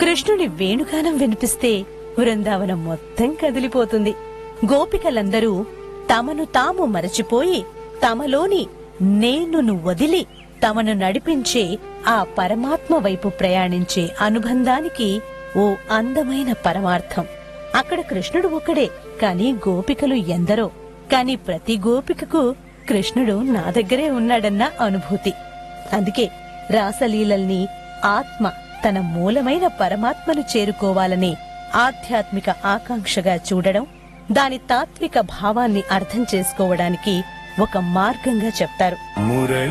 కృష్ణుని వేణుగానం వినిపిస్తే బృందావనం మొత్తం కదిలిపోతుంది గోపికలందరూ తమను తాము మరచిపోయి తమలోని నేనును వదిలి తమను నడిపించే ఆ పరమాత్మ వైపు ప్రయాణించే అనుబంధానికి ఓ అందమైన పరమార్థం అక్కడ కృష్ణుడు ఒక్కడే కాని గోపికలు ఎందరో కాని ప్రతి గోపికకు కృష్ణుడు నా దగ్గరే ఉన్నాడన్న అనుభూతి అందుకే రాసలీలల్ని ఆత్మ తన మూలమైన పరమాత్మను చేరుకోవాలనే ఆధ్యాత్మిక ఆకాంక్షగా చూడడం దాని తాత్విక భావాన్ని అర్థం చేసుకోవడానికి ఒక మార్గంగా చెప్తారు మురళి